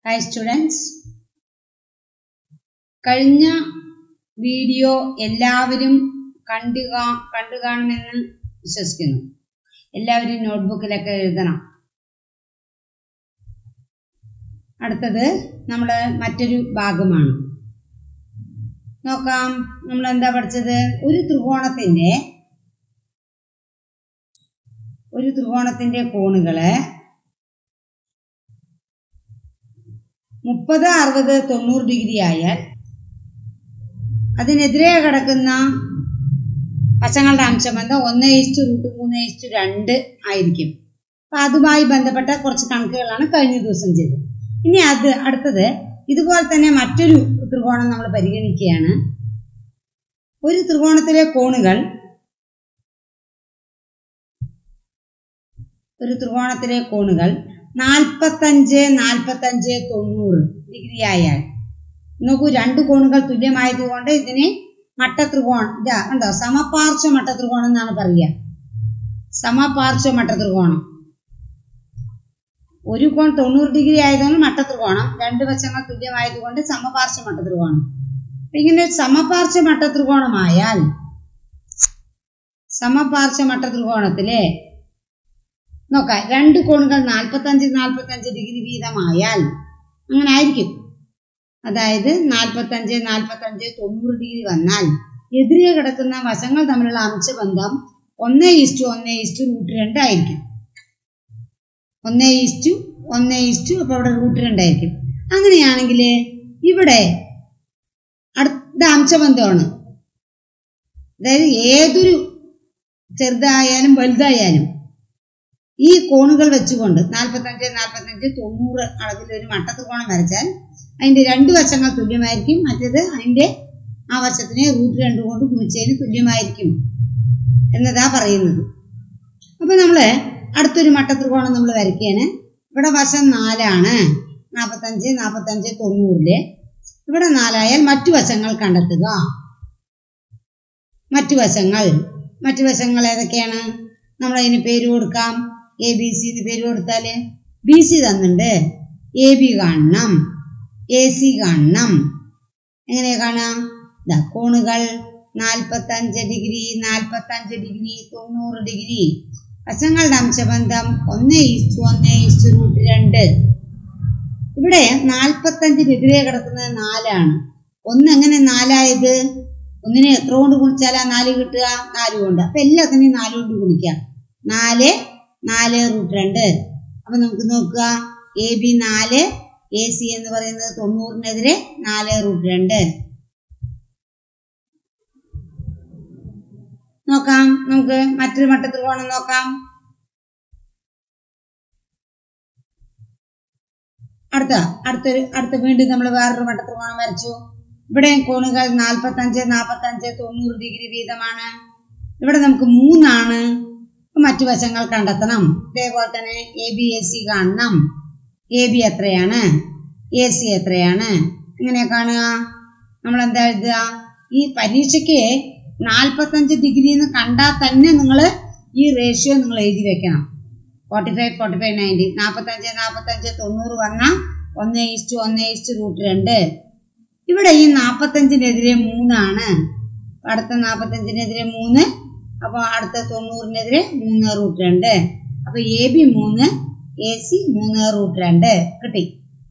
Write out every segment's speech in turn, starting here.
hi students കഴിഞ്ഞ video എല്ലാവരും കണ്ടു കാ- കണ്ടു കാണുമെന്ന് വിശ്വസിക്കുന്നു എല്ലാവരും നോട്ട്ബുക്കിലൊക്കെ എഴുതണം അടുത്തത് നമ്മൾ മറ്റൊരു ഭാഗമാണ് നോക്കാം നമ്മൾ എന്താ പഠിച്ചത് ഒരു ത്രികോണത്തിന്റെ ഒരു ത്രികോണത്തിന്റെ കോണുകള് മുപ്പത് അറുപത് തൊണ്ണൂറ് ഡിഗ്രി ആയാൽ അതിനെതിരെ കിടക്കുന്ന വശങ്ങളുടെ അംശബന്ധം ഒന്ന് ഇസ്റ്റു റൂട്ട് മൂന്ന് ഇസ്റ്റു രണ്ട് ആയിരിക്കും അപ്പൊ അതുമായി ബന്ധപ്പെട്ട കുറച്ച് കണക്കുകളാണ് കഴിഞ്ഞ ദിവസം ചെയ്തത് ഇനി അത് അടുത്തത് ഇതുപോലെ തന്നെ മറ്റൊരു ത്രികോണം നമ്മൾ പരിഗണിക്കുകയാണ് ഒരു ത്രികോണത്തിലെ കോണുകൾ ഒരു ത്രികോണത്തിലെ കോണുകൾ നാൽപ്പത്തഞ്ച് നാൽപ്പത്തഞ്ച് തൊണ്ണൂറ് ഡിഗ്രി ആയാൽ നോക്കൂ രണ്ട് കോണുകൾ തുല്യമായതുകൊണ്ട് ഇതിനെ മട്ടത്രികോണം ഇതാ കണ്ടോ സമപാർശ്വ മട്ടത്രികോണം എന്നാണ് പറയുക സമപാർശ്വ മട്ടത്രികോണം ഒരു കോൺ തൊണ്ണൂറ് ഡിഗ്രി ആയതുകൊണ്ട് മട്ടത്രികോണം രണ്ട് വശങ്ങൾ തുല്യമായതുകൊണ്ട് സമപാർശ്വ മട്ടത്രികോണം അപ്പൊ ഇങ്ങനെ സമപാർശ്വ മട്ടത്രികോണമായാൽ സമപാർശ്വ മട്ടത്രികോണത്തിലെ നോക്കാം രണ്ട് കോണുകൾ നാൽപ്പത്തഞ്ച് നാൽപ്പത്തഞ്ച് ഡിഗ്രി വീതമായാൽ അങ്ങനെ ആയിരിക്കും അതായത് നാൽപ്പത്തഞ്ച് നാൽപ്പത്തഞ്ച് തൊണ്ണൂറ് ഡിഗ്രി വന്നാൽ എതിരെ കിടക്കുന്ന വശങ്ങൾ തമ്മിലുള്ള അംശബന്ധം ഒന്ന് ഈസ്റ്റു ഒന്ന് ഈസ്റ്റു റൂട്ട് രണ്ട് ആയിരിക്കും ഒന്ന് ഈസ്റ്റു ഒന്ന് ഈസ്റ്റു അപ്പൊ അവിടെ റൂട്ട് രണ്ടായിരിക്കും അങ്ങനെയാണെങ്കിൽ ഇവിടെ അടുത്ത അംശബന്ധമാണ് അതായത് ഏതൊരു ചെറുതായാലും വലുതായാലും ഈ കോണുകൾ വെച്ചുകൊണ്ട് നാൽപ്പത്തഞ്ച് നാൽപ്പത്തഞ്ച് തൊണ്ണൂറ് അളവിൽ ഒരു മട്ടത്രികോണം വരച്ചാൽ അതിന്റെ രണ്ട് വശങ്ങൾ തുല്യമായിരിക്കും മറ്റേത് അതിന്റെ ആ വശത്തിനെ റൂട്ട് രണ്ട് കൊണ്ട് ഗുണിച്ചതിന് തുല്യമായിരിക്കും എന്നതാ പറയുന്നത് അപ്പൊ നമ്മള് അടുത്തൊരു മട്ടത്രികോണം നമ്മൾ വരയ്ക്കുകയാണ് ഇവിടെ വശം നാലാണ് നാൽപ്പത്തഞ്ച് നാൽപ്പത്തഞ്ച് തൊണ്ണൂറില് ഇവിടെ നാലായാൽ മറ്റു വശങ്ങൾ കണ്ടെത്തുക മറ്റു വശങ്ങൾ മറ്റു വശങ്ങൾ ഏതൊക്കെയാണ് നമ്മൾ അതിന് പേര് കൊടുക്കാം എ ബി സി എന്ന് പേര് കൊടുത്താല് ബി സി തന്നിട്ടുണ്ട് എ ബി കാണണം എ സി കാണണം എങ്ങനെ കാണാം ദാ കോണുകൾ നാൽപ്പത്തഞ്ച് ഡിഗ്രി നാൽപ്പത്തഞ്ച് ഡിഗ്രി തൊണ്ണൂറ് ഡിഗ്രി വശങ്ങളുടെ അംശബന്ധം ഒന്ന് ഈസ്റ്റു ഒന്ന് ഈസ്റ്റു റൂട്ട് രണ്ട് ഇവിടെ നാൽപ്പത്തഞ്ചിനെതിരെ കിടക്കുന്നത് നാലാണ് ഒന്ന് എങ്ങനെ നാലായത് ഒന്നിനെ എത്ര കൊണ്ട് ഗുണിച്ചാലാ നാല് കിട്ടുക നാല് കൊണ്ട് അപ്പൊ എല്ലാത്തിനെയും നാല് കൊണ്ട് ഗുണിക്കാം നാല് നാല് റൂട്ട് രണ്ട് അപ്പൊ നമുക്ക് നോക്കുക എ ബി നാല് എ സി എന്ന് പറയുന്നത് തൊണ്ണൂറിനെതിരെ നാല് റൂട്ട് രണ്ട് നോക്കാം നമുക്ക് മറ്റൊരു മട്ടത്രികോണം നോക്കാം അടുത്ത അടുത്തൊരു അടുത്ത വീണ്ടും നമ്മൾ വേറൊരു മട്ടത്രികോണം വരച്ചു ഇവിടെ കോണുകൾ നാൽപ്പത്തഞ്ച് നാൽപ്പത്തഞ്ച് തൊണ്ണൂറ് ഡിഗ്രി വീതമാണ് ഇവിടെ നമുക്ക് മൂന്നാണ് മറ്റു വശങ്ങൾ കണ്ടെത്തണം ഇതേപോലെ തന്നെ എ ബി എ സി കാണണം എ ബി എത്രയാണ് എ സി എത്രയാണ് എങ്ങനെ കാണുക നമ്മൾ എന്താ എഴുതുക ഈ പരീക്ഷയ്ക്ക് നാൽപ്പത്തഞ്ച് ഡിഗ്രി എന്ന് കണ്ടാൽ തന്നെ നിങ്ങൾ ഈ റേഷ്യോ നിങ്ങൾ എഴുതി വെക്കണം forty five forty five ninety നാൽപ്പത്തഞ്ച് നാൽപ്പത്തഞ്ച് തൊണ്ണൂറ് വന്ന ഒന്ന് ഈസ്റ്റ് ഒന്ന് ഈസ്റ്റ് റൂട്ട് രണ്ട് ഇവിടെ ഈ നാൽപ്പത്തഞ്ചിനെതിരെ മൂന്നാണ് അടുത്ത നാൽപ്പത്തഞ്ചിനെതിരെ മൂന്ന് അപ്പൊ അടുത്ത തൊണ്ണൂറിനെതിരെ മൂന്ന് റൂട്ട് രണ്ട് അപ്പൊ എ ബി മൂന്ന് എ സി മൂന്ന് റൂട്ട് രണ്ട് കിട്ടി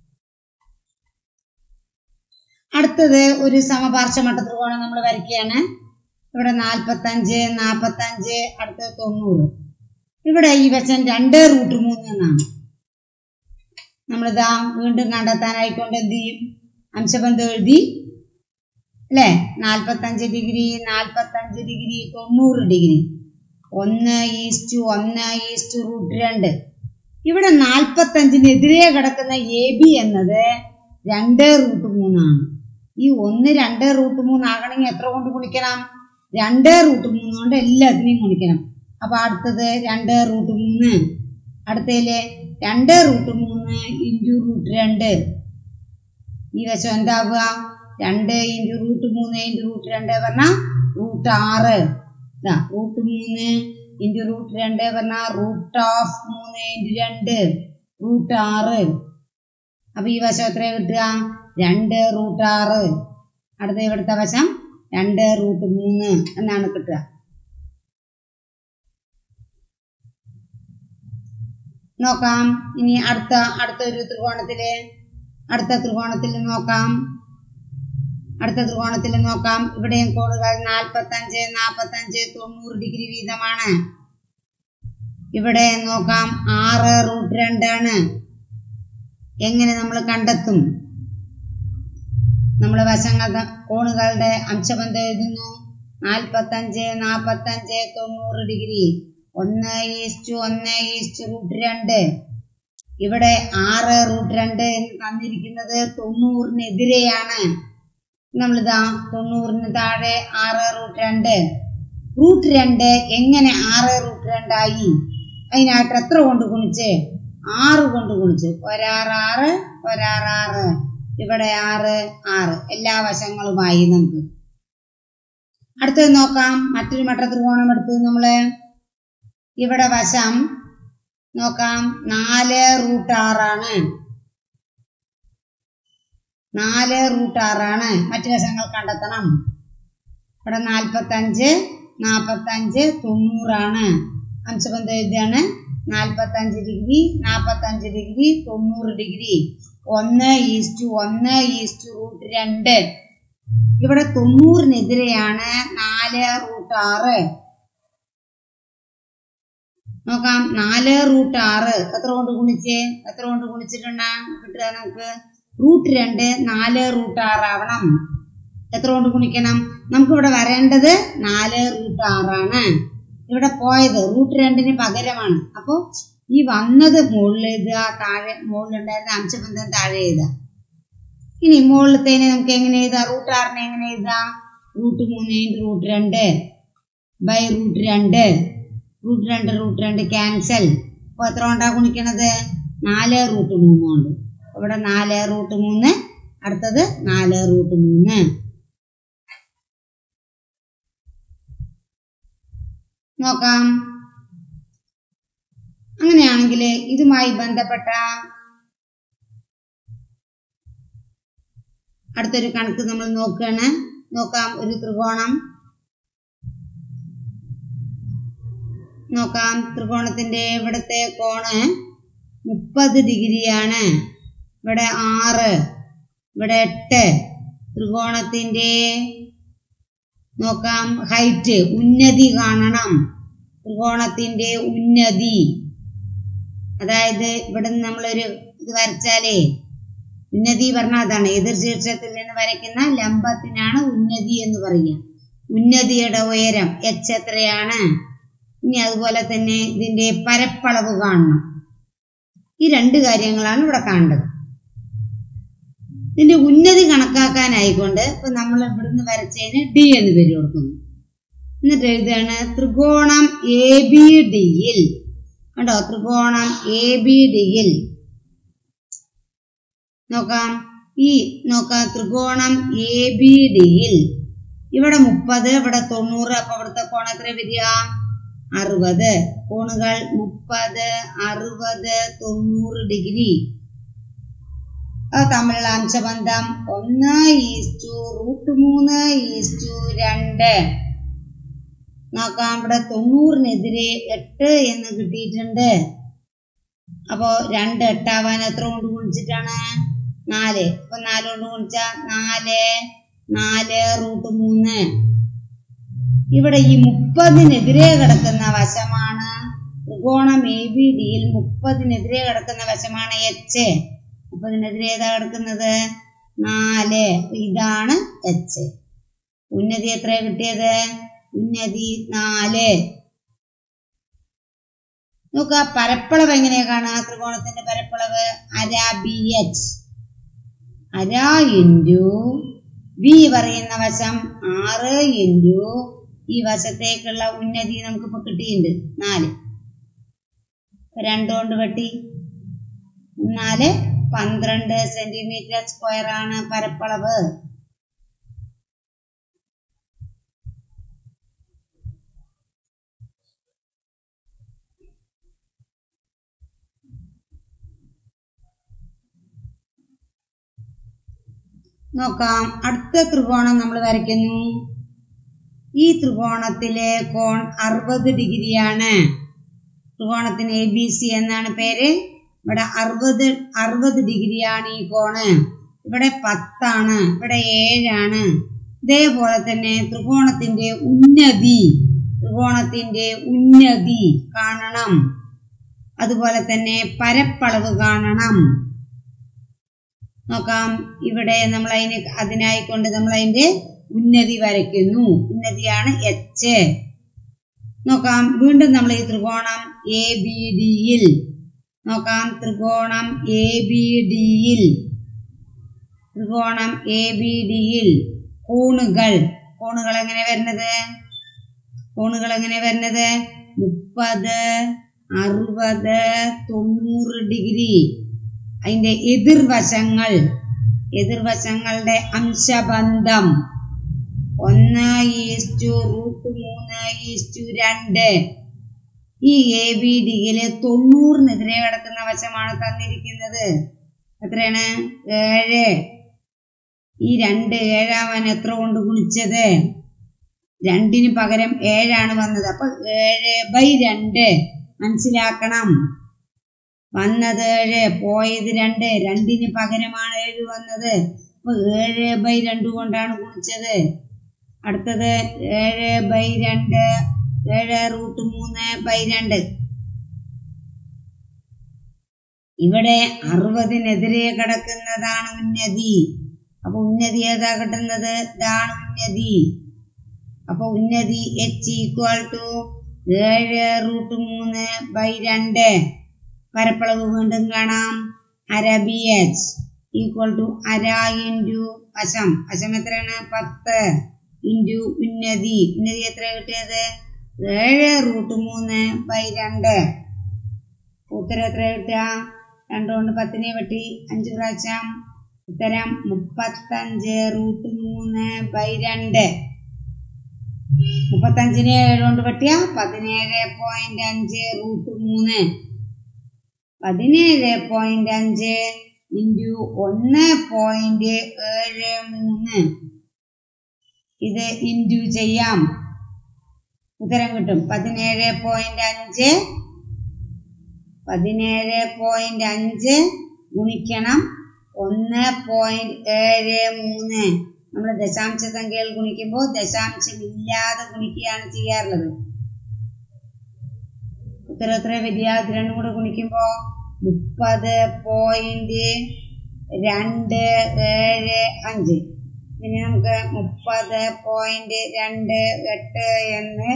അടുത്തത് ഒരു സമപാർശ്വ മട്ടത്രികോണം നമ്മൾ വരയ്ക്കുകയാണ് ഇവിടെ നാൽപ്പത്തഞ്ച് നാൽപ്പത്തഞ്ച് അടുത്തത് തൊണ്ണൂറ് ഇവിടെ ഈ വശം രണ്ട് റൂട്ട് മൂന്ന് എന്നാണ് നമ്മളിതാ വീണ്ടും കണ്ടെത്താനായിക്കൊണ്ട് എന്ത് ചെയ്യും അംശബന്ധം എഴുതി അല്ലേ നാൽപ്പത്തഞ്ച് ഡിഗ്രി നാൽപ്പത്തഞ്ച് ഡിഗ്രി തൊണ്ണൂറ് ഡിഗ്രി ഒന്ന് ഈസ്റ്റു ഒന്ന് ഈസ്റ്റു റൂട്ട് രണ്ട് ഇവിടെ നാൽപ്പത്തഞ്ചിനെതിരെ കിടക്കുന്ന എ ബി എന്നത് രണ്ട് റൂട്ട് മൂന്നാണ് ഈ ഒന്ന് രണ്ട് റൂട്ട് മൂന്ന് ആകണമെങ്കിൽ എത്ര കൊണ്ട് ഗുണിക്കണം രണ്ട് റൂട്ട് മൂന്ന് കൊണ്ട് എല്ലാത്തിനെയും ഗുണിക്കണം അപ്പൊ അടുത്തത് രണ്ട് റൂട്ട് മൂന്ന് അടുത്തതില് രണ്ട് റൂട്ട് മൂന്ന് ഇൻറ്റു റൂട്ട് രണ്ട് ഈ വശം എന്താവുക രണ്ട് ഇൻറ്റു റൂട്ട് മൂന്ന് ഇൻറ്റു റൂട്ട് രണ്ട് പറഞ്ഞാൽ റൂട്ട് ആറ് ഇതാ റൂട്ട് മൂന്ന് ഇൻറ്റു റൂട്ട് രണ്ട് പറഞ്ഞാൽ റൂട്ട് ഓഫ് മൂന്ന് ഇൻറ്റു രണ്ട് റൂട്ട് ആറ് അപ്പൊ ഈ വശം എത്ര കിട്ടുക രണ്ട് റൂട്ട് ആറ് അടുത്ത ഇവിടുത്തെ വശം രണ്ട് റൂട്ട് മൂന്ന് എന്നാണ് കിട്ടുക നോക്കാം ഇനി അടുത്ത അടുത്ത ഒരു ത്രികോണത്തില് അടുത്ത ത്രികോണത്തിൽ നോക്കാം അടുത്ത ത്രികോണത്തിൽ നോക്കാം ഇവിടെയും കോണുകൾ നാൽപ്പത്തഞ്ച് നാൽപ്പത്തഞ്ച് തൊണ്ണൂറ് ഡിഗ്രി വീതമാണ് ഇവിടെ നോക്കാം ആറ് റൂട്ട് രണ്ടാണ് എങ്ങനെ നമ്മൾ കണ്ടെത്തും നമ്മൾ വശങ്ങൾ കോണുകളുടെ അംശബന്ധം എഴുതുന്നു നാൽപ്പത്തഞ്ച് നാൽപ്പത്തഞ്ച് തൊണ്ണൂറ് ഡിഗ്രി ഒന്ന് ഈസ്റ്റു ഒന്ന് ഈസ്റ്റു റൂട്ട് രണ്ട് ഇവിടെ ആറ് റൂട്ട് രണ്ട് എന്ന് തന്നിരിക്കുന്നത് തൊണ്ണൂറിനെതിരെയാണ് നമ്മളിതാ തൊണ്ണൂറിന് താഴെ ആറ് റൂട്ട് രണ്ട് റൂട്ട് രണ്ട് എങ്ങനെ ആറ് റൂട്ട് രണ്ടായി അതിനായിട്ട് എത്ര കൊണ്ട് ഗുണിച്ച് ആറ് കൊണ്ട് ഗുണിച്ച് ഒരാറ് ആറ് ഒരാറ് ആറ് ഇവിടെ ആറ് ആറ് എല്ലാ വശങ്ങളുമായി നമുക്ക് അടുത്തത് നോക്കാം മറ്റൊരു മട്ട ത്രികോണം എടുത്ത് നമ്മള് ഇവിടെ വശം നോക്കാം നാല് റൂട്ട് ആറാണ് നാല് റൂട്ട് ആറാണ് മറ്റു വശങ്ങൾ കണ്ടെത്തണം ഇവിടെ നാൽപ്പത്തഞ്ച് നാൽപ്പത്തഞ്ച് തൊണ്ണൂറാണ് അംശബന്ധം എഴുതിയാണ് നാൽപ്പത്തഞ്ച് ഡിഗ്രി നാൽപ്പത്തഞ്ച് ഡിഗ്രി തൊണ്ണൂറ് ഡിഗ്രി ഒന്ന് ഈസ്റ്റു ഒന്ന് ഈസ്റ്റു റൂട്ട് രണ്ട് ഇവിടെ തൊണ്ണൂറിനെതിരെയാണ് നാല് റൂട്ട് ആറ് നോക്കാം നാല് റൂട്ട് ആറ് എത്ര കൊണ്ട് ഗുണിച്ച് എത്ര കൊണ്ട് ഗുണിച്ചിട്ടുണ്ടാ കിട്ടുക നമുക്ക് റൂട്ട് രണ്ട് നാല് റൂട്ട് ആറ് ആവണം എത്ര കൊണ്ട് ഗുണിക്കണം നമുക്ക് ഇവിടെ വരേണ്ടത് നാല് റൂട്ട് ആറാണ് ഇവിടെ പോയത് റൂട്ട് രണ്ടിന് പകരമാണ് അപ്പോ ഈ വന്നത് മുകളിൽ എഴുതുക താഴെ മുകളിലുണ്ടായിരുന്ന അംശബന്ധം താഴെ എഴുതുക ഇനി മുകളിലത്തേനെ നമുക്ക് എങ്ങനെ എഴുതാം റൂട്ട് ആറിനെ എങ്ങനെ എഴുതാം റൂട്ട് മൂന്ന് റൂട്ട് രണ്ട് ബൈ റൂട്ട് രണ്ട് റൂട്ട് രണ്ട് റൂട്ട് രണ്ട് ക്യാൻസൽ അപ്പോൾ എത്ര കൊണ്ടാ ഗുണിക്കണത് നാല് റൂട്ട് മൂന്ന് കൊണ്ട് ഇവിടെ നാല് റൂട്ട് മൂന്ന് അടുത്തത് നാല് റൂട്ട് മൂന്ന് നോക്കാം അങ്ങനെയാണെങ്കിൽ ഇതുമായി ബന്ധപ്പെട്ട അടുത്തൊരു കണക്ക് നമ്മൾ നോക്കുകയാണ് നോക്കാം ഒരു ത്രികോണം നോക്കാം ത്രികോണത്തിന്റെ ഇവിടുത്തെ കോണ് മുപ്പത് ഡിഗ്രിയാണ് ഇവിടെ ആറ് ഇവിടെ എട്ട് ത്രികോണത്തിന്റെ നോക്കാം ഹൈറ്റ് ഉന്നതി കാണണം ത്രികോണത്തിന്റെ ഉന്നതി അതായത് ഇവിടെ നിന്ന് നമ്മളൊരു ഇത് വരച്ചാലേ ഉന്നതി പറഞ്ഞാൽ അതാണ് എതിർ ശീർഷത്തിൽ നിന്ന് വരയ്ക്കുന്ന ലംബത്തിനാണ് ഉന്നതി എന്ന് പറയുക ഉന്നതിയുടെ ഉയരം എച്ച് എത്രയാണ് ഇനി അതുപോലെ തന്നെ ഇതിന്റെ പരപ്പളവ് കാണണം ഈ രണ്ട് കാര്യങ്ങളാണ് ഇവിടെ കാണേണ്ടത് ഇതിന്റെ ഉന്നതി കണക്കാക്കാനായിക്കൊണ്ട് ഇപ്പൊ നമ്മൾ ഇവിടുന്ന് വരച്ചതിന് ഡി എന്ന് പേര് കൊടുക്കുന്നു എന്നിട്ട് എഴുതുകയാണ് ത്രികോണം എ ബി ഡിയിൽ കണ്ടോ ത്രികോണം എ ബി ഡിയിൽ നോക്കാം ഈ നോക്കാം ത്രികോണം എ ബി ഡിയിൽ ഇവിടെ മുപ്പത് ഇവിടെ തൊണ്ണൂറ് അപ്പൊ ഇവിടുത്തെ കോണം എത്ര വരിക അറുപത് കോണുകൾ മുപ്പത് അറുപത് തൊണ്ണൂറ് ഡിഗ്രി അത് തമ്മിലുള്ള അംശബന്ധം ഒന്ന് ഈസ്റ്റു റൂട്ട് മൂന്ന് ഈസ്റ്റു രണ്ട് നോക്കാം ഇവിടെ തൊണ്ണൂറിനെതിരെ എട്ട് എന്ന് കിട്ടിയിട്ടുണ്ട് അപ്പോ രണ്ട് എട്ടാവാൻ എത്ര കൊണ്ട് ഗുണിച്ചിട്ടാണ് നാല് അപ്പൊ നാല് കൊണ്ട് ഗുണിച്ച നാല് നാല് റൂട്ട് മൂന്ന് ഇവിടെ ഈ മുപ്പതിനെതിരെ കിടക്കുന്ന വശമാണ് ത്രികോണം എ ബി ഡിയിൽ മുപ്പതിനെതിരെ കിടക്കുന്ന വശമാണ് എച്ച് മുപ്പതിനെതിരെ ഏതാ കിടക്കുന്നത് നാല് ഇതാണ് എച്ച് ഉന്നതി എത്ര കിട്ടിയത് ഉന്നതി നാല് നോക്കുക പരപ്പളവ് എങ്ങനെയാ കാണുക ത്രികോണത്തിന്റെ പരപ്പളവ് അര ബി എച്ച് അര ഇൻറ്റു ബി പറയുന്ന വശം ആറ് ഇൻറ്റു ഈ വശത്തേക്കുള്ള ഉന്നതി നമുക്കിപ്പോ കിട്ടിയിട്ടുണ്ട് നാല് രണ്ട് കൊണ്ട് വെട്ടി നാല് പന്ത്രണ്ട് സെന്റിമീറ്റർ സ്ക്വയർ ആണ് പരപ്പളവ് നോക്കാം അടുത്ത ത്രികോണം നമ്മൾ വരയ്ക്കുന്നു ഈ ത്രികോണത്തിലെ കോൺ അറുപത് ഡിഗ്രിയാണ് ത്രികോണത്തിന് എ ബി സി എന്നാണ് പേര് ഇവിടെ അറുപത് അറുപത് ഡിഗ്രിയാണ് ഈ കോണ് ഇവിടെ പത്താണ് ഇവിടെ ഏഴാണ് ഇതേപോലെ തന്നെ ത്രികോണത്തിന്റെ ഉന്നതി ത്രികോണത്തിന്റെ ഉന്നതി കാണണം അതുപോലെ തന്നെ പരപ്പളവ് കാണണം നോക്കാം ഇവിടെ നമ്മൾ അതിന് അതിനായിക്കൊണ്ട് നമ്മൾ അതിന്റെ ഉന്നതി വരയ്ക്കുന്നു ഉന്നതിയാണ് എച്ച് നോക്കാം വീണ്ടും നമ്മൾ ഈ ത്രികോണം എ ബി ഡിയിൽ നോക്കാം ത്രികോണം എ ബി ഡിയിൽ ത്രികോണം എ ബി ഡിയിൽ കോണുകൾ കോണുകൾ എങ്ങനെ വരുന്നത് കോണുകൾ എങ്ങനെ വരുന്നത് മുപ്പത് അറുപത് തൊണ്ണൂറ് ഡിഗ്രി അതിന്റെ എതിർവശങ്ങൾ എതിർവശങ്ങളുടെ അംശബന്ധം ഒന്ന് ഈസ്റ്റു റൂട്ട് മൂന്ന് ഈസ്റ്റു രണ്ട് ഈ എ ബി ഡിയില് തൊണ്ണൂറിനെതിരെ കിടക്കുന്ന വശമാണ് തന്നിരിക്കുന്നത് എത്രയാണ് ഏഴ് ഈ രണ്ട് ഏഴാവാൻ എത്ര കൊണ്ട് ഗുണിച്ചത് രണ്ടിന് പകരം ഏഴാണ് വന്നത് അപ്പൊ ഏഴ് ബൈ രണ്ട് മനസ്സിലാക്കണം വന്നത് ഏഴ് പോയത് രണ്ട് രണ്ടിന് പകരമാണ് ഏഴ് വന്നത് അപ്പൊ ഏഴ് ബൈ രണ്ട് കൊണ്ടാണ് ഗുണിച്ചത് അടുത്തത് ഏഴ് ബൈ രണ്ട് ഏഴ് റൂട്ട് മൂന്ന് ബൈ രണ്ട് ഇവിടെ അറുപതിനെതിരെ കിടക്കുന്നതാണ് ഉന്നതി അപ്പൊ ഉന്നതി ഏതാ കിട്ടുന്നത് ഇതാണ് ഉന്നതി അപ്പൊ ഉന്നതി എച്ച് ഈക്വൽ ടു ഏഴ് റൂട്ട് മൂന്ന് ബൈ രണ്ട് പരപ്പളവ് വീണ്ടും കാണാം അര ബി എച്ച് ഈക്വൽ ടു അര ഇൻറ്റു വശം വശം എത്രയാണ് പത്ത് ഇൻറ്റു ഉന്നതി ഉന്നതി എത്ര കിട്ടിയത് ഏഴ് റൂട്ട് മൂന്ന് ബൈ രണ്ട് ഉത്തരം എത്ര കിട്ടുക രണ്ട് കൊണ്ട് പത്തിനെ വെട്ടി അഞ്ച് പ്രാവശ്യം ഉത്തരം മുപ്പത്തഞ്ച് റൂട്ട് മൂന്ന് ബൈ രണ്ട് മുപ്പത്തഞ്ചിനെ ഏഴ് കൊണ്ട് വെട്ടിയ പതിനേഴ് പോയിന്റ് അഞ്ച് റൂട്ട് മൂന്ന് പതിനേഴ് പോയിന്റ് അഞ്ച് ഇൻറ്റു ഒന്ന് പോയിന്റ് ഏഴ് മൂന്ന് ഇത് ഇൻറ്റു ചെയ്യാം ഉത്തരം കിട്ടും പതിനേഴ് പോയിന്റ് അഞ്ച് പതിനേഴ് പോയിന്റ് അഞ്ച് ഗുണിക്കണം ഒന്ന് പോയിന്റ് ഏഴ് മൂന്ന് നമ്മൾ ദശാംശ സംഖ്യകൾ ഗുണിക്കുമ്പോൾ ദശാംശം ഇല്ലാതെ ഗുണിക്കുകയാണ് ചെയ്യാറുള്ളത് ഉത്തരം എത്ര വരിക ഇത് രണ്ടും കൂടെ ഗുണിക്കുമ്പോ മുപ്പത് പോയിന്റ് രണ്ട് ഏഴ് അഞ്ച് ഇനി നമുക്ക് മുപ്പത് പോയിന്റ് രണ്ട് എട്ട് എന്ന്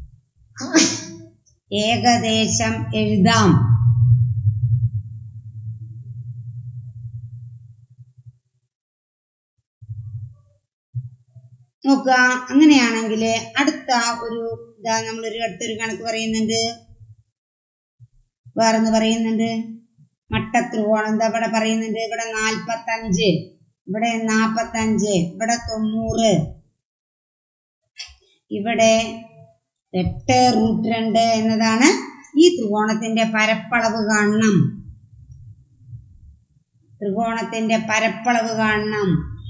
ഏകദേശം എഴുതാം നോക്കുക അങ്ങനെയാണെങ്കിൽ അടുത്ത ഒരു ഇതാ നമ്മളൊരു അടുത്തൊരു കണക്ക് പറയുന്നുണ്ട് വേറൊന്ന് പറയുന്നുണ്ട് മട്ടത്രികോണം എന്താ ഇവിടെ പറയുന്നുണ്ട് ഇവിടെ നാൽപ്പത്തഞ്ച് ഇവിടെ നാപ്പത്തഞ്ച് ഇവിടെ തൊണ്ണൂറ് ഇവിടെ എട്ട് റൂട്ട് രണ്ട് എന്നതാണ് ഈ ത്രികോണത്തിന്റെ പരപ്പളവ് കാണണം ത്രികോണത്തിന്റെ പരപ്പളവ് കാണണം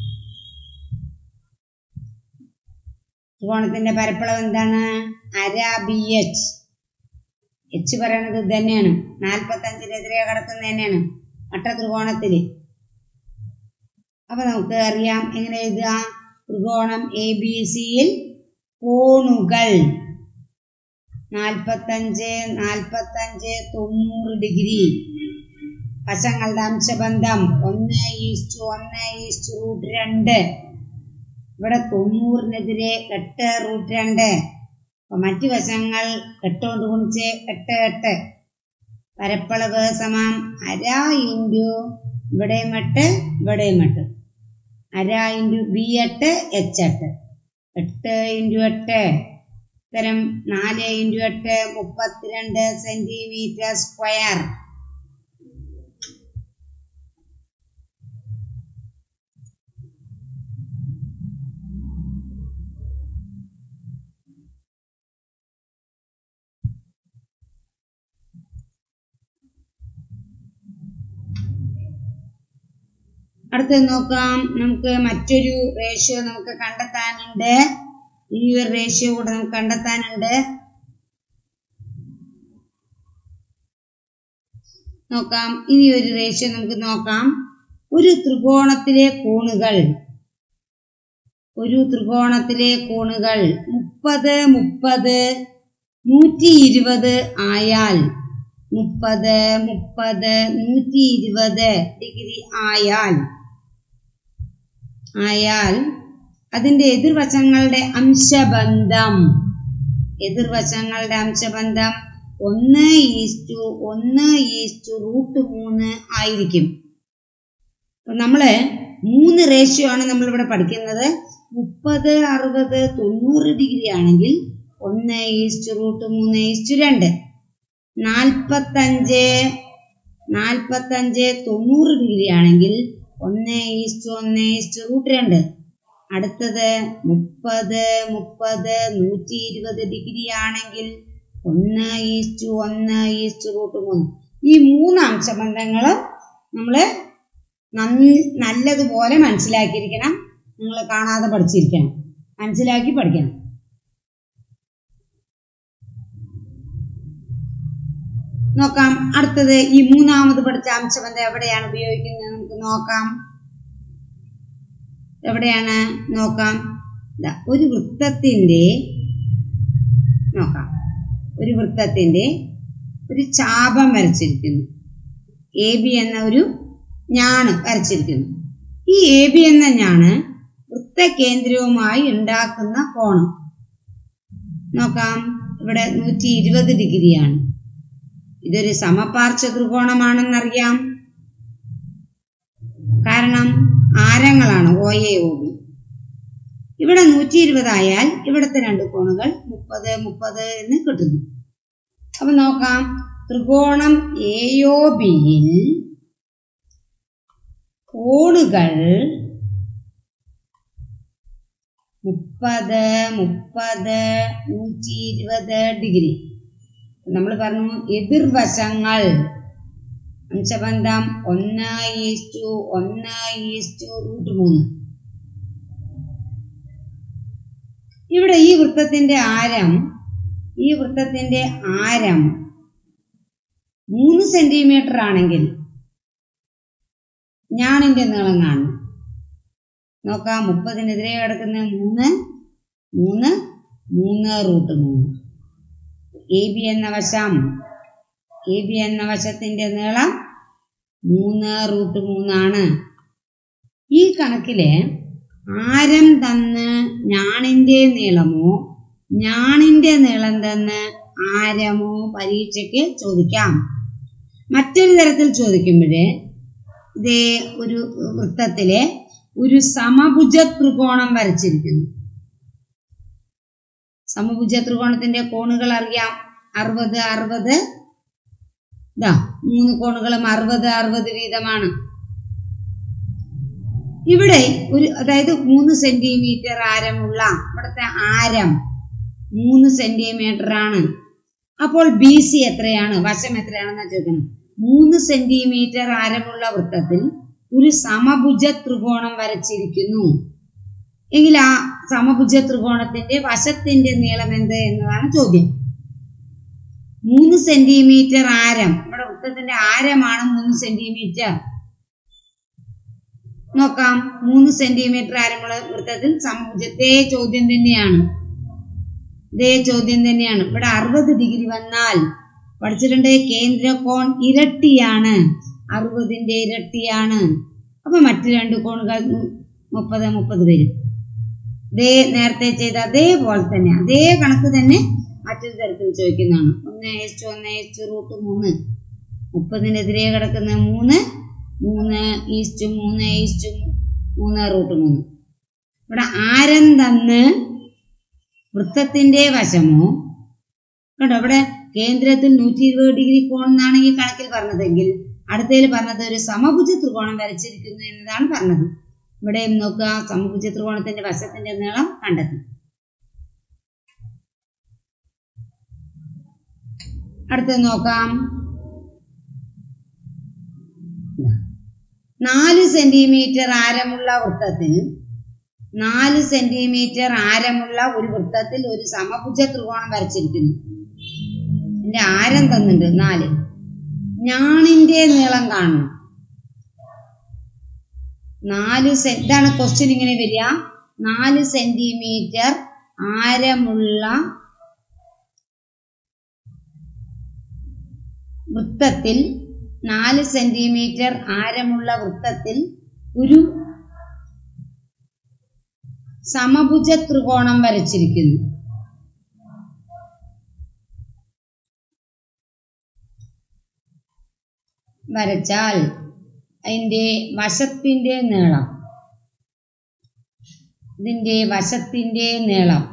ത്രികോണത്തിന്റെ പരപ്പളവ് എന്താണ് അര ബി എച്ച് എച്ച് പറയണത് ഇത് തന്നെയാണ് നാൽപ്പത്തി അഞ്ചിനെതിരെ കിടക്കുന്ന തന്നെയാണ് മട്ട ത്രികോണത്തില് അപ്പൊ നമുക്ക് അറിയാം എങ്ങനെ എഴുതുക ത്രികോണം എ ബി സിയിൽ കോണുകൾ നാൽപ്പത്തഞ്ച് നാൽപ്പത്തഞ്ച് തൊണ്ണൂറ് ഡിഗ്രി വശങ്ങളുടെ അംശബന്ധം ഒന്ന് ഈസ്റ്റു ഒന്ന് ഈസ്റ്റു റൂട്ട് രണ്ട് ഇവിടെ തൊണ്ണൂറിനെതിരെ എട്ട് റൂട്ട് രണ്ട് അപ്പൊ മറ്റു വശങ്ങൾ എട്ട് കൊണ്ട് ഗുണിച്ച് എട്ട് എട്ട് പരപ്പളവ് സമം അര ഇൻറ്റു ഇവിടെയും എട്ട് ഇവിടെയും എട്ട് അര ഇൻറ്റു ബി എട്ട് എച്ച് എട്ട് എട്ട് ഇൻറ്റു എട്ട് ഉത്തരം നാല് ഇൻറ്റു എട്ട് മുപ്പത്തിരണ്ട് സെന്റിമീറ്റർ സ്ക്വയർ അടുത്തത് നോക്കാം നമുക്ക് മറ്റൊരു റേഷ്യോ നമുക്ക് കണ്ടെത്താനുണ്ട് ഈ ഒരു റേഷ്യോ കൂടെ നമുക്ക് കണ്ടെത്താനുണ്ട് നോക്കാം ഇനി ഒരു റേഷ്യോ നമുക്ക് നോക്കാം ഒരു ത്രികോണത്തിലെ കോണുകൾ ഒരു ത്രികോണത്തിലെ കോണുകൾ മുപ്പത് മുപ്പത് നൂറ്റി ഇരുപത് ആയാൽ മുപ്പത് മുപ്പത് നൂറ്റി ഇരുപത് ഡിഗ്രി ആയാൽ ആയാൽ അതിന്റെ എതിർവശങ്ങളുടെ അംശബന്ധം എതിർവശങ്ങളുടെ അംശബന്ധം ഒന്ന് ഈസ്റ്റു ഒന്ന് ഈസ്റ്റു റൂട്ട് മൂന്ന് ആയിരിക്കും അപ്പൊ നമ്മള് മൂന്ന് റേഷ്യോ ആണ് നമ്മൾ ഇവിടെ പഠിക്കുന്നത് മുപ്പത് അറുപത് തൊണ്ണൂറ് ഡിഗ്രി ആണെങ്കിൽ ഒന്ന് ഈസ്റ്റു റൂട്ട് മൂന്ന് ഈസ്റ്റു രണ്ട് നാൽപ്പത്തഞ്ച് നാൽപ്പത്തഞ്ച് തൊണ്ണൂറ് ഡിഗ്രി ആണെങ്കിൽ ഒന്ന് ഈസ്റ്റു ഒന്ന് ഈസ്റ്റു റൂട്ട് രണ്ട് അടുത്തത് മുപ്പത് മുപ്പത് നൂറ്റി ഇരുപത് ഡിഗ്രി ആണെങ്കിൽ ഒന്ന് ഈസ്റ്റു ഒന്ന് ഈസ്റ്റു റൂട്ട് മൂന്ന് ഈ മൂന്ന് അംശബന്ധങ്ങൾ നമ്മൾ നല്ലതുപോലെ മനസ്സിലാക്കിയിരിക്കണം നിങ്ങൾ കാണാതെ പഠിച്ചിരിക്കണം മനസ്സിലാക്കി പഠിക്കണം നോക്കാം അടുത്തത് ഈ മൂന്നാമത് പഠിച്ച അംശബന്ധം എവിടെയാണ് ഉപയോഗിക്കുന്നത് നമുക്ക് നോക്കാം എവിടെയാണ് നോക്കാം ദാ ഒരു വൃത്തത്തിന്റെ നോക്കാം ഒരു വൃത്തത്തിന്റെ ഒരു ചാപം വരച്ചിരിക്കുന്നു എ ബി എന്ന ഒരു ഞാണ് വരച്ചിരിക്കുന്നു ഈ എ ബി എന്ന ഞാണ് വൃത്തകേന്ദ്രവുമായി ഉണ്ടാക്കുന്ന കോണം നോക്കാം ഇവിടെ നൂറ്റി ഇരുപത് ഡിഗ്രിയാണ് ഇതൊരു സമപാർശ്വ ത്രികോണമാണെന്നറിയാം കാരണം ആരങ്ങളാണ് ഒ എ ഒ ബി ഇവിടെ നൂറ്റി ഇരുപതായാൽ ഇവിടുത്തെ രണ്ട് കോണുകൾ മുപ്പത് മുപ്പത് എന്ന് കിട്ടുന്നു അപ്പൊ നോക്കാം ത്രികോണം എയോ ബിയിൽ കോണുകൾ മുപ്പത് മുപ്പത് നൂറ്റി ഇരുപത് ഡിഗ്രി നമ്മൾ പറഞ്ഞു എതിർവശങ്ങൾ അംശബന്ധം ഒന്ന് ഈസ്റ്റു ഒന്ന് ഈസ്റ്റു റൂട്ട് മൂന്ന് ഇവിടെ ഈ വൃത്തത്തിന്റെ ആരം ഈ വൃത്തത്തിന്റെ ആരം മൂന്ന് സെന്റിമീറ്റർ ആണെങ്കിൽ ഞാണിന്റെ നീളം കാണും നോക്കാം മുപ്പതിനെതിരെ കിടക്കുന്ന മൂന്ന് മൂന്ന് മൂന്ന് റൂട്ട് മൂന്ന് എ ബി എന്ന വശം എ ബി എന്ന വശത്തിന്റെ നീളം മൂന്ന് റൂട്ട് മൂന്നാണ് ഈ കണക്കില് ആരം തന്ന് ഞാണിന്റെ നീളമോ ഞാണിന്റെ നീളം തന്ന് ആരമോ പരീക്ഷയ്ക്ക് ചോദിക്കാം മറ്റൊരു തരത്തിൽ ചോദിക്കുമ്പോഴേ ഇതേ ഒരു വൃത്തത്തിലെ ഒരു സമഭുജ ത്രികോണം വരച്ചിരിക്കുന്നു സമഭുജ ത്രികോണത്തിന്റെ കോണുകൾ അറിയാം അറുപത് അറുപത് ഇതാ മൂന്ന് കോണുകളും അറുപത് അറുപത് വീതമാണ് ഇവിടെ ഒരു അതായത് മൂന്ന് സെന്റിമീറ്റർ ആരമുള്ള ഇവിടുത്തെ ആരം മൂന്ന് സെന്റിമീറ്റർ ആണ് അപ്പോൾ ബി സി എത്രയാണ് വശം എത്രയാണെന്ന് ചോദിക്കണം മൂന്ന് സെന്റിമീറ്റർ ആരമുള്ള വൃത്തത്തിൽ ഒരു സമഭുജ ത്രികോണം വരച്ചിരിക്കുന്നു എങ്കിൽ ആ സമഭുജ ത്രികോണത്തിന്റെ വശത്തിന്റെ നീളം എന്ത് എന്നതാണ് ചോദ്യം മൂന്ന് സെന്റിമീറ്റർ ആരം നമ്മുടെ വൃത്തത്തിന്റെ ആരമാണ് മൂന്ന് സെന്റിമീറ്റർ നോക്കാം മൂന്ന് സെന്റിമീറ്റർ ആരമുള്ള വൃത്തത്തിൽ സമഭുജത്തെ ചോദ്യം തന്നെയാണ് ഇതേ ചോദ്യം തന്നെയാണ് ഇവിടെ അറുപത് ഡിഗ്രി വന്നാൽ പഠിച്ചിട്ടുണ്ട് കേന്ദ്ര കോൺ ഇരട്ടിയാണ് അറുപതിന്റെ ഇരട്ടിയാണ് അപ്പൊ മറ്റു രണ്ട് കോണുകൾ മുപ്പത് മുപ്പത് വരും ഇതേ നേരത്തെ ചെയ്ത അതേപോലെ തന്നെ അതേ കണക്ക് തന്നെ മറ്റൊരു തരത്തിൽ ചോദിക്കുന്നതാണ് ഒന്ന് എച്ച് ഒന്ന് എച്ച് റൂട്ട് മൂന്ന് മുപ്പതിനെതിരെ കിടക്കുന്ന മൂന്ന് മൂന്ന് ഈസ്റ്റ് മൂന്ന് ഈസ്റ്റ് മൂന്ന് റൂട്ട് മൂന്ന് ഇവിടെ ആരം തന്ന് വൃത്തത്തിന്റെ വശമോ കേട്ടോ ഇവിടെ കേന്ദ്രത്തിൽ നൂറ്റി ഇരുപത് ഡിഗ്രി കോൺ എന്നാണ് ഈ കണക്കിൽ പറഞ്ഞതെങ്കിൽ അടുത്തതിൽ പറഞ്ഞത് ഒരു സമഭുജ ത്രികോണം വരച്ചിരിക്കുന്നു എന്നതാണ് പറഞ്ഞത് ഇവിടെ നോക്കുക സമഭുജ ത്രികോണത്തിന്റെ വശത്തിന്റെ നീളം കണ്ടെത്തി അടുത്തത് നോക്കാം നാല് സെന്റിമീറ്റർ ആരമുള്ള വൃത്തത്തിൽ നാല് സെന്റിമീറ്റർ ആരമുള്ള ഒരു വൃത്തത്തിൽ ഒരു സമഭുജ ത്രികോണം വരച്ചിരിക്കുന്നു ഇതിന്റെ ആരം തന്നിട്ടുണ്ട് നാല് ഞാണിന്റെ നീളം കാണണം നാല് സെ ഇതാണ് ക്വസ്റ്റ്യൻ ഇങ്ങനെ വരിക നാല് സെന്റിമീറ്റർ ആരമുള്ള വൃത്തത്തിൽ നാല് സെന്റിമീറ്റർ ആരമുള്ള വൃത്തത്തിൽ ഒരു സമഭുജ ത്രികോണം വരച്ചിരിക്കുന്നു വരച്ചാൽ അതിന്റെ വശത്തിന്റെ നീളം ഇതിന്റെ വശത്തിന്റെ നീളം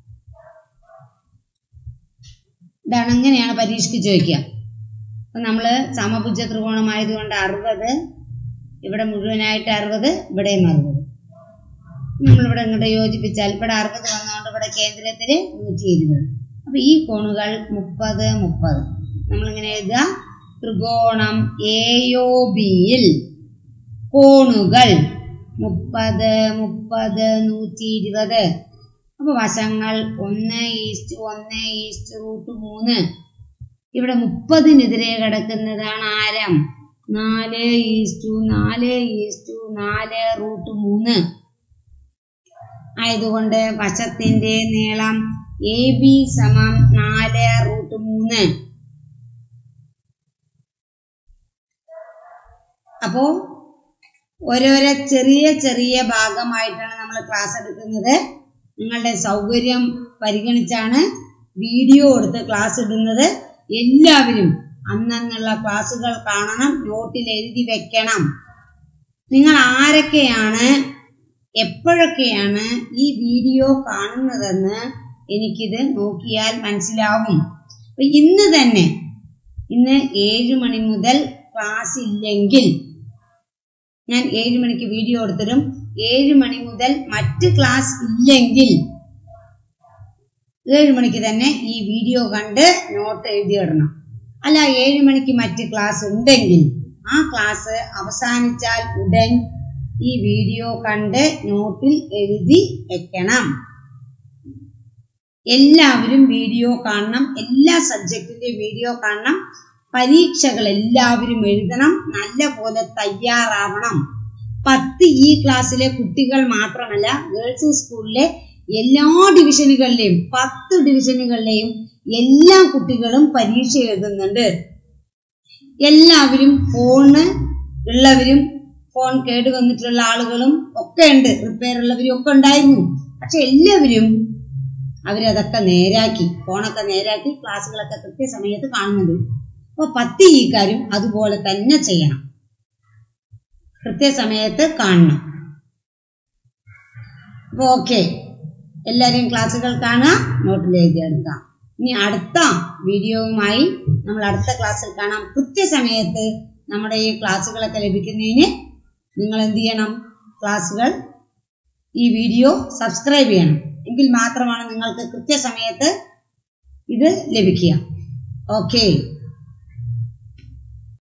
ഇതാണ് ഇങ്ങനെയാണ് പരീക്ഷയ്ക്ക് ചോദിക്കുക അപ്പൊ നമ്മള് സമഭുജ ത്രികോണമായതുകൊണ്ട് അറുപത് ഇവിടെ മുഴുവനായിട്ട് അറുപത് ഇവിടെയും അറുപത് നമ്മളിവിടെ ഇങ്ങോട്ട് യോജിപ്പിച്ചാൽ ഇവിടെ അറുപത് വന്നതുകൊണ്ട് ഇവിടെ കേന്ദ്രത്തില് നൂറ്റി ഇരുപത് അപ്പൊ ഈ കോണുകൾ മുപ്പത് മുപ്പത് നമ്മളിങ്ങനെ എഴുതുക ത്രികോണം എയോ ബിയിൽ കോണുകൾ മുപ്പത് മുപ്പത് നൂറ്റി ഇരുപത് അപ്പൊ വശങ്ങൾ ഒന്ന് ഈസ്റ്റ് ഒന്ന് ഈസ്റ്റ് റൂട്ട് മൂന്ന് ഇവിടെ മുപ്പതിനെതിരെ കിടക്കുന്നതാണ് ആരം നാല് ഈസ്റ്റു നാല് ഈസ്റ്റു നാല് റൂട്ട് മൂന്ന് ആയതുകൊണ്ട് വശത്തിന്റെ നീളം എ ബി സമം നാല് റൂട്ട് മൂന്ന് അപ്പോ ഓരോരോ ചെറിയ ചെറിയ ഭാഗമായിട്ടാണ് നമ്മൾ ക്ലാസ് എടുക്കുന്നത് നിങ്ങളുടെ സൗകര്യം പരിഗണിച്ചാണ് വീഡിയോ എടുത്ത് ക്ലാസ് ഇടുന്നത് എല്ലാവരും അന്നന്നുള്ള ക്ലാസ്സുകൾ കാണണം നോട്ടിൽ എഴുതി വെക്കണം നിങ്ങൾ ആരൊക്കെയാണ് എപ്പോഴൊക്കെയാണ് ഈ വീഡിയോ കാണുന്നതെന്ന് എനിക്കിത് നോക്കിയാൽ മനസ്സിലാവും അപ്പൊ ഇന്ന് തന്നെ ഇന്ന് ഏഴു മണി മുതൽ ക്ലാസ് ഇല്ലെങ്കിൽ ഞാൻ ഏഴു മണിക്ക് വീഡിയോ എടുത്തിടും ഏഴു മണി മുതൽ മറ്റ് ക്ലാസ് ഇല്ലെങ്കിൽ ഏഴു മണിക്ക് തന്നെ ഈ വീഡിയോ കണ്ട് നോട്ട് എഴുതിയിടണം അല്ല ഏഴു മണിക്ക് മറ്റ് ക്ലാസ് ഉണ്ടെങ്കിൽ ആ ക്ലാസ് അവസാനിച്ചാൽ ഉടൻ ഈ വീഡിയോ കണ്ട് നോട്ടിൽ എഴുതി വെക്കണം എല്ലാവരും വീഡിയോ കാണണം എല്ലാ സബ്ജക്റ്റിന്റെ വീഡിയോ കാണണം പരീക്ഷകൾ എല്ലാവരും എഴുതണം നല്ല പോലെ തയ്യാറാവണം പത്ത് ഈ ക്ലാസ്സിലെ കുട്ടികൾ മാത്രമല്ല ഗേൾസ് സ്കൂളിലെ എല്ലാ ഡിവിഷനുകളിലെയും പത്ത് ഡിവിഷനുകളിലെയും എല്ലാ കുട്ടികളും പരീക്ഷ എഴുതുന്നുണ്ട് എല്ലാവരും ഫോണ് ഉള്ളവരും ഫോൺ കേട് വന്നിട്ടുള്ള ആളുകളും ഒക്കെ ഉണ്ട് റിപ്പയർ ഉള്ളവരും ഒക്കെ ഉണ്ടായിരുന്നു പക്ഷെ എല്ലാവരും അവരതൊക്കെ നേരാക്കി ഫോണൊക്കെ നേരാക്കി ക്ലാസ്സുകളൊക്കെ കൃത്യസമയത്ത് കാണുന്നുണ്ട് അപ്പൊ പത്ത് ഈക്കാരും അതുപോലെ തന്നെ ചെയ്യണം കൃത്യസമയത്ത് കാണണം അപ്പൊ ഓക്കെ എല്ലാവരും ക്ലാസ്സുകൾ കാണുക നോട്ടിൽ എഴുതിയെടുക്കാം ഇനി അടുത്ത വീഡിയോവുമായി നമ്മൾ അടുത്ത ക്ലാസ്സിൽ കാണാം കൃത്യസമയത്ത് നമ്മുടെ ഈ ക്ലാസ്സുകളൊക്കെ ലഭിക്കുന്നതിന് നിങ്ങൾ എന്ത് ചെയ്യണം ക്ലാസ്സുകൾ ഈ വീഡിയോ സബ്സ്ക്രൈബ് ചെയ്യണം എങ്കിൽ മാത്രമാണ് നിങ്ങൾക്ക് കൃത്യസമയത്ത് ഇത് ലഭിക്കുക ഓക്കെ